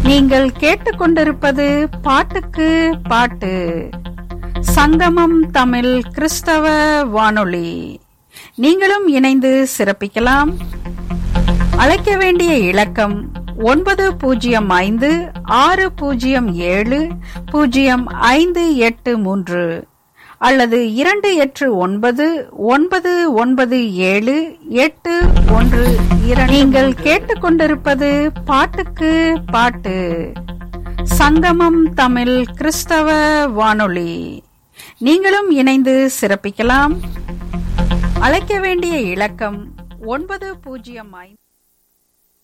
நீங்கள் கேட்டுக்கொண்டிருப்பது பாட்டுக்கு பாட்டு சங்கமம் தமிழ் கிறிஸ்தவ வானொலி நீங்களும் இணைந்து சிறப்பிக்கலாம் அழைக்க வேண்டிய இலக்கம் ஒன்பது பூஜ்ஜியம் ஐந்து ஆறு பூஜ்ஜியம் ஏழு பூஜ்ஜியம் ஐந்து எட்டு மூன்று அல்லது இரண்டு எட்டு ஒன்பது ஒன்பது ஒன்பது ஏழு எட்டு ஒன்று இரண்டு நீங்கள் கேட்டுக்கொண்டிருப்பது பாட்டுக்கு பாட்டு சங்கமம் தமிழ் கிறிஸ்தவ வானொலி நீங்களும் இணைந்து சிறப்பிக்கலாம் அழைக்க வேண்டிய இலக்கம் ஒன்பது பூஜ்ஜியம் ஐந்து